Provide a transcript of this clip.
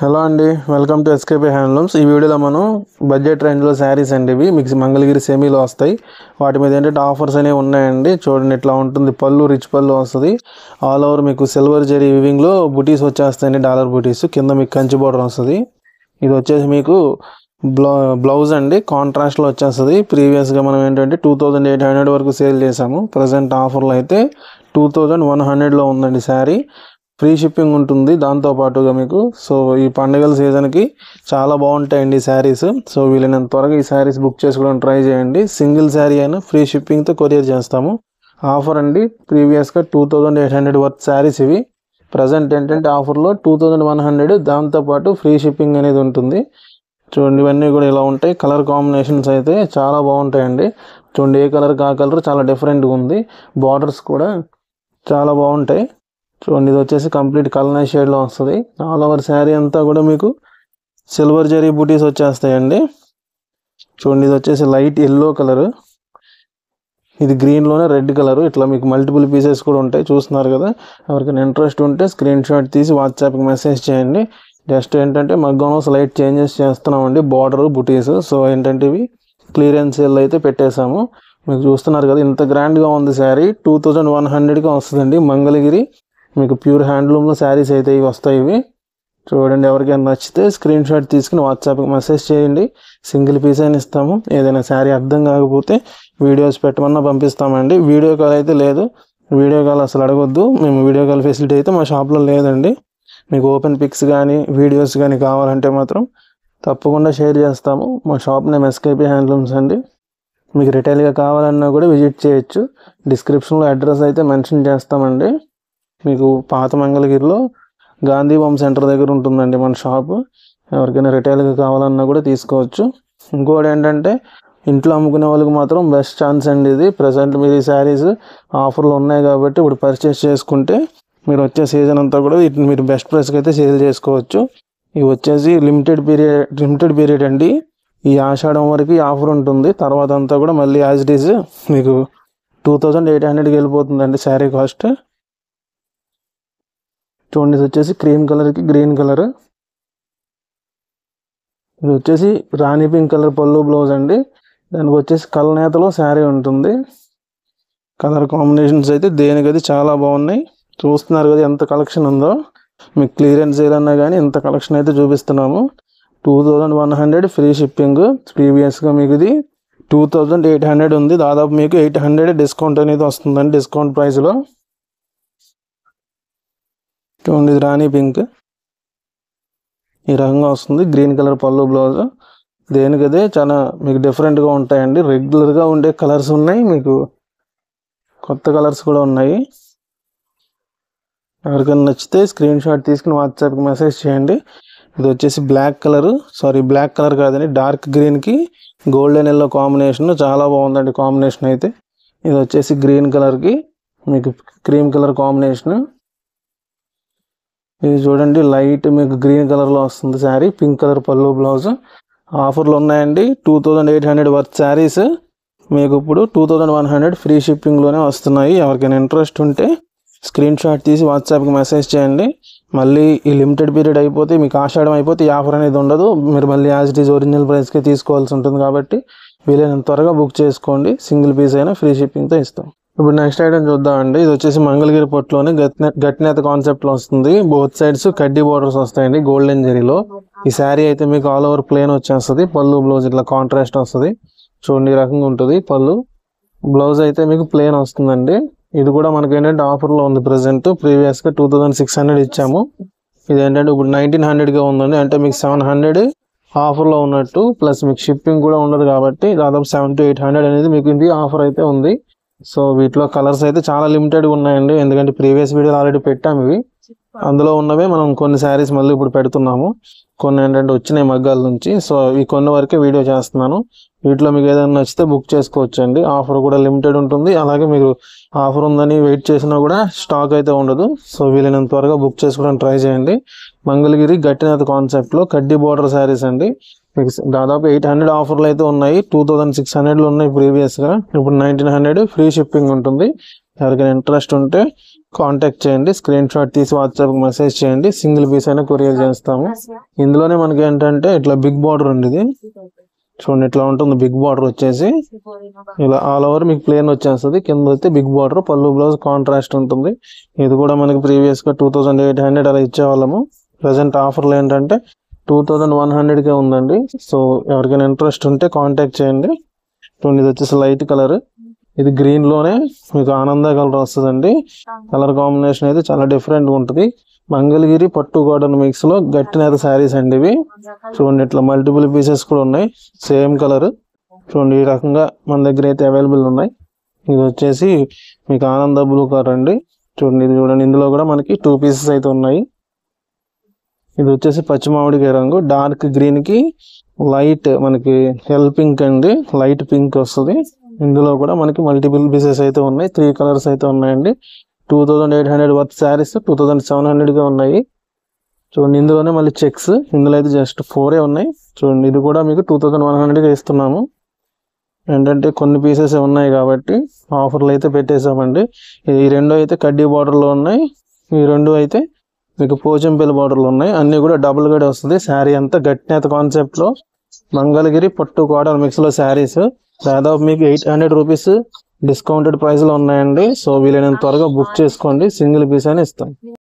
hello అండి welcome to SKP handlooms ఈ వీడియోలో మనం బడ్జెట్ రేంజ్లో శారీస్ అండి ఇవి మీకు మంగళగిరి సెమీలో వస్తాయి వాటి మీద ఏంటంటే ఆఫర్స్ అనేవి ఉన్నాయండి చూడండి ఇట్లా ఉంటుంది పళ్ళు రిచ్ పళ్ళు వస్తుంది ఆల్ ఓవర్ మీకు సిల్వర్ జరీ వివింగ్లో బుటీస్ వచ్చేస్తాయండి డాలర్ బుటీస్ కింద మీకు కంచి బోర్డర్ వస్తుంది ఇది వచ్చేసి మీకు బ్లౌ బ్లౌజ్ అండి కాంట్రాస్ట్లో వచ్చేస్తుంది ప్రీవియస్గా మనం ఏంటంటే టూ థౌజండ్ ఎయిట్ హండ్రెడ్ వరకు సేల్ చేసాము ప్రజెంట్ ఆఫర్లో అయితే టూ థౌజండ్ వన్ హండ్రెడ్లో ఉందండి శారీ ఫ్రీ షిప్పింగ్ ఉంటుంది దాంతో పాటుగా మీకు సో ఈ పండుగల సీజన్కి చాలా బాగుంటాయండి ఈ శారీస్ సో వీళ్ళని త్వరగా ఈ శారీస్ బుక్ చేసుకోవడం ట్రై చేయండి సింగిల్ శారీ అయినా ఫ్రీ షిప్పింగ్తో కొరియర్ చేస్తాము ఆఫర్ అండి ప్రీవియస్గా two thousand eight hundred worth saris ఇవి ప్రజెంట్ ఏంటంటే ఆఫర్లో టూ థౌజండ్ వన్ హండ్రెడ్ దాంతోపాటు ఫ్రీ షిప్పింగ్ అనేది ఉంటుంది చూడండి ఇవన్నీ కూడా ఇలా ఉంటాయి కలర్ కాంబినేషన్స్ అయితే చాలా బాగుంటాయండి చూడండి ఏ కలర్ ఆ కలర్ చాలా డిఫరెంట్గా ఉంది బార్డర్స్ కూడా చాలా బాగుంటాయి చూడండి ఇది వచ్చేసి కంప్లీట్ కలర్ షేడ్లో వస్తుంది ఆల్ ఓవర్ శారీ అంతా కూడా మీకు సిల్వర్ జరీ బూటీస్ వచ్చేస్తాయండి చూడండి ఇది వచ్చేసి లైట్ ఎల్లో కలర్ ఇది గ్రీన్లోనే రెడ్ కలర్ ఇట్లా మీకు మల్టిపుల్ పీసెస్ కూడా ఉంటాయి చూస్తున్నారు కదా ఎవరికైనా ఇంట్రెస్ట్ ఉంటే స్క్రీన్ షాట్ తీసి వాట్సాప్కి మెసేజ్ చేయండి జస్ట్ ఏంటంటే మగ్గంలో స్లైట్ చేంజెస్ చేస్తున్నామండి బార్డర్ బుటీస్ సో ఏంటంటే ఇవి క్లియరెన్స్ సేల్ అయితే పెట్టేశాము మీకు చూస్తున్నారు కదా ఇంత గ్రాండ్గా ఉంది శారీ టూ థౌజండ్ వన్ హండ్రెడ్గా వస్తుందండి మంగళగిరి మీకు ప్యూర్ హ్యాండ్లూమ్లో శారీస్ అయితే ఇవి వస్తాయి ఇవి చూడండి ఎవరికైనా నచ్చితే స్క్రీన్ షాట్ తీసుకుని వాట్సాప్కి మెసేజ్ చేయండి సింగిల్ పీస్ అయినా ఇస్తాము ఏదైనా శారీ అర్థం కాకపోతే వీడియోస్ పెట్టమన్నా పంపిస్తామండి వీడియో కాల్ అయితే లేదు వీడియో కాల్ అసలు అడగొద్దు మేము వీడియో కాల్ ఫెసిలిటీ అయితే మా షాప్లో లేదండి మీకు ఓపెన్ పిక్స్ కానీ వీడియోస్ కానీ కావాలంటే మాత్రం తప్పకుండా షేర్ చేస్తాము మా షాప్ నేమ్ ఎస్కేపీ హ్యాండ్లూమ్స్ అండి మీకు రిటైల్గా కావాలన్నా కూడా విజిట్ చేయొచ్చు డిస్క్రిప్షన్లో అడ్రస్ అయితే మెన్షన్ చేస్తామండి మీకు పాత మంగళగిరిలో గాంధీ బొమ్మ సెంటర్ దగ్గర ఉంటుందండి మన షాప్ ఎవరికైనా రిటైల్గా కావాలన్నా కూడా తీసుకోవచ్చు ఇంకోటి ఏంటంటే ఇంట్లో అమ్ముకునే వాళ్ళకి మాత్రం బెస్ట్ ఛాన్స్ అండి ఇది ప్రజెంట్ మీరు ఈ శారీస్ ఆఫర్లు ఉన్నాయి కాబట్టి ఇప్పుడు పర్చేస్ చేసుకుంటే మీరు వచ్చే సీజన్ అంతా కూడా వీటిని మీరు బెస్ట్ ప్రైస్కి అయితే సేల్ చేసుకోవచ్చు ఇవి వచ్చేసి లిమిటెడ్ పీరియడ్ లిమిటెడ్ పీరియడ్ అండి ఈ ఆషాఢం వరకు ఈ ఆఫర్ ఉంటుంది తర్వాత అంతా కూడా మళ్ళీ యాజ్ ఇట్ ఈజ్ మీకు టూ థౌజండ్ ఎయిట్ హండ్రెడ్కి వెళ్ళిపోతుందండి శారీ కాస్ట్ చూడండి ఇది వచ్చేసి క్రీమ్ కలర్కి గ్రీన్ కలర్ ఇది వచ్చేసి రాణి పింక్ కలర్ పళ్ళు బ్లౌజ్ అండి దానికి వచ్చేసి కలనేతలో శారీ ఉంటుంది కలర్ కాంబినేషన్స్ అయితే దేనికది చాలా బాగున్నాయి చూస్తున్నారు కదా ఎంత కలెక్షన్ ఉందో మీకు క్లియరెన్స్ ఏదన్నా కానీ ఇంత కలెక్షన్ అయితే చూపిస్తున్నాము two thousand one hundred free shipping ప్రీవియస్గా మీకు ఇది టూ థౌజండ్ ఎయిట్ హండ్రెడ్ ఉంది దాదాపు మీకు ఎయిట్ హండ్రెడ్ డిస్కౌంట్ అనేది వస్తుందండి డిస్కౌంట్ ప్రైస్లో చూడండి ఇది రాణి పింక్ ఈ రకంగా వస్తుంది గ్రీన్ కలర్ పళ్ళు బ్లౌజ్ దేనికదే చాలా మీకు డిఫరెంట్గా ఉంటాయండి రెగ్యులర్గా ఉండే కలర్స్ ఉన్నాయి మీకు కొత్త కలర్స్ కూడా ఉన్నాయి ఎవరికైనా నచ్చితే స్క్రీన్ షాట్ తీసుకుని వాట్సాప్కి మెసేజ్ చేయండి ఇది వచ్చేసి black colour sari black colour కాదండి డార్క్ గ్రీన్కి గోల్డెన్ ఎల్లో కాంబినేషన్ చాలా బాగుందండి కాంబినేషన్ అయితే ఇది వచ్చేసి గ్రీన్ కలర్కి మీకు క్రీమ్ కలర్ కాంబినేషన్ ఇది చూడండి లైట్ మీకు గ్రీన్ కలర్లో వస్తుంది శారీ పింక్ కలర్ పళ్ళు బ్లౌజ్ ఆఫర్లు ఉన్నాయండి two thousand eight hundred worth saris మీకు ఇప్పుడు two thousand one hundred free షిప్పింగ్లోనే వస్తున్నాయి ఎవరికైనా ఇంట్రెస్ట్ ఉంటే స్క్రీన్ షాట్ తీసి వాట్సాప్కి మెసేజ్ చేయండి మళ్ళీ ఈ లిమిటెడ్ పీరియడ్ అయిపోతే మీకు ఆషాఢం అయిపోతే ఈ ఆఫర్ అనేది ఉండదు మీరు మళ్ళీ యాజ్ ఇట్ ఈజ్ ఒరిజినల్ ప్రైస్కే తీసుకోవాల్సి ఉంటుంది కాబట్టి వీలైనంత త్వరగా బుక్ చేసుకోండి సింగిల్ పీస్ అయినా ఫ్రీ షిప్పింగ్తో ఇస్తాం ఇప్పుడు నెక్స్ట్ ఐటమ్ చూద్దామండి ఇది వచ్చేసి మంగళగిరి పొట్టులోని గట్నే గట్నేత కాన్సెప్ట్లో వస్తుంది బోత్ సైడ్స్ కడ్డీ బోర్డర్స్ వస్తాయండి గోల్డెన్ జరీలో ఈ శారీ అయితే మీకు ఆల్ ఓవర్ ప్లేన్ వచ్చేస్తుంది పళ్ళు బ్లౌజ్ ఇట్లా కాంట్రాస్ట్ వస్తుంది చూడండి ఈ రకంగా ఉంటుంది పళ్ళు బ్లౌజ్ అయితే మీకు ప్లేన్ వస్తుందండి ఇది కూడా మనకి ఏంటంటే ఆఫర్లో ఉంది ప్రజెంట్ ప్రీవియస్గా టూ థౌజండ్ సిక్స్ హండ్రెడ్ ఇచ్చాము ఇది ఏంటంటే ఇప్పుడు నైన్టీన్ హండ్రెడ్గా ఉందండి అంటే మీకు సెవెన్ హండ్రెడ్ ఆఫర్లో ఉన్నట్టు ప్లస్ మీకు షిప్పింగ్ కూడా ఉండదు కాబట్టి దాదాపు సెవెన్ టు ఎయిట్ హండ్రెడ్ అనేది మీకు ఇది ఆఫర్ అయితే ఉంది సో వీటిలో కలర్స్ అయితే చాలా లిమిటెడ్గా ఉన్నాయండి ఎందుకంటే ప్రీవియస్ వీడియోలు ఆల్రెడీ పెట్టాము ఇవి అందులో ఉన్నవే మనం కొన్ని శారీస్ మళ్ళీ ఇప్పుడు పెడుతున్నాము కొన్ని ఏంటంటే వచ్చినాయి మగ్గాల నుంచి సో ఈ కొన్ని వరకే వీడియో చేస్తున్నాను వీటిలో మీకు ఏదైనా నచ్చితే బుక్ చేసుకోవచ్చు అండి ఆఫర్ కూడా లిమిటెడ్ ఉంటుంది అలాగే మీరు ఆఫర్ ఉందని వెయిట్ చేసినా కూడా స్టాక్ అయితే ఉండదు సో వీలైనంత త్వరగా బుక్ చేసుకోవడానికి ట్రై చేయండి మంగళగిరి గట్టినేత కాన్సెప్ట్లో కడ్డీ బోర్డర్ శారీస్ అండి మీకు దాదాపు ఎయిట్ హండ్రెడ్ ఆఫర్లు అయితే ఉన్నాయి టూ థౌజండ్ సిక్స్ హండ్రెడ్లో ఉన్నాయి ప్రీవియస్గా ఇప్పుడు నైన్టీన్ హండ్రెడ్ ఫ్రీ షిప్పింగ్ ఉంటుంది ఎవరికైనా ఇంట్రెస్ట్ ఉంటే కాంటాక్ట్ చేయండి స్క్రీన్ షాట్ తీసి వాట్సాప్కి మెసేజ్ చేయండి సింగిల్ పీస్ అయినా కొరియర్ చేస్తాము ఇందులోనే మనకి ఏంటంటే ఇట్లా బిగ్ బార్డర్ ఉంది ఇది చూడండి ఇట్లా ఉంటుంది బిగ్ బార్డర్ వచ్చేసి ఇలా ఆల్ ఓవర్ మీకు ప్లేన్ వచ్చేస్తుంది కింద అయితే బిగ్ బార్డర్ పళ్ళు బ్లౌజ్ కాంట్రాస్ట్ ఉంటుంది ఇది కూడా మనకి ప్రీవియస్ గా టూ థౌసండ్ ఎయిట్ హండ్రెడ్ అలా ఇచ్చేవాళ్ళము ప్రజెంట్ ఆఫర్లు ఏంటంటే టూ థౌసండ్ వన్ హండ్రెడ్కే ఉందండి సో ఎవరికైనా ఇంట్రెస్ట్ ఉంటే కాంటాక్ట్ చేయండి చూడండి ఇది వచ్చేసి లైట్ కలర్ ఇది గ్రీన్ లోనే మీకు ఆనంద కలర్ వస్తుందండి కలర్ కాంబినేషన్ అయితే చాలా డిఫరెంట్ ఉంటుంది మంగళగిరి పట్టు కాటన్ మిక్స్ లో గట్టి నేత శారీస్ అండి ఇవి చూడండి ఇట్లా మల్టిపుల్ పీసెస్ కూడా ఉన్నాయి సేమ్ కలర్ చూడండి ఈ రకంగా మన దగ్గర అయితే అవైలబుల్ ఉన్నాయి ఇది వచ్చేసి మీకు ఆనంద బ్లూ కలర్ అండి చూడండి ఇది చూడండి ఇందులో కూడా మనకి టూ పీసెస్ అయితే ఉన్నాయి ఇది వచ్చేసి పచ్చి మామిడికాయ రంగు డార్క్ గ్రీన్ కి లైట్ మనకి హెల్ పింక్ అండి లైట్ పింక్ వస్తుంది ఇందులో కూడా మనకి మల్టిపుల్ పీసెస్ అయితే ఉన్నాయి త్రీ కలర్స్ అయితే ఉన్నాయండి two thousand eight hundred worth saris two thousand seven హండ్రెడ్గా ఉన్నాయి చూడండి ఇందులోనే మళ్ళీ చెక్స్ ఇందులో అయితే జస్ట్ ఫోరే ఉన్నాయి చూడండి ఇది కూడా మీకు టూ థౌజండ్ వన్ హండ్రెడ్గా ఇస్తున్నాము ఏంటంటే కొన్ని పీసెస్ ఉన్నాయి కాబట్టి ఆఫర్లు అయితే పెట్టేసామండి ఈ రెండు అయితే కడ్డీ బార్డర్లో ఉన్నాయి ఈ రెండు అయితే మీకు పోచంపల్లి బార్డర్లు ఉన్నాయి అన్ని కూడా డబుల్ గడి వస్తుంది శారీ అంతా గట్టినేత కాన్సెప్ట్ లో మంగళగిరి పట్టు కాటన్ మిక్స్ లో శారీస్ దాదాపు మీకు eight hundred rupees discounted price లో ఉన్నాయండి సో వీలైనంత త్వరగా బుక్ చేసుకోండి సింగిల్ పీస్ అని ఇస్తాం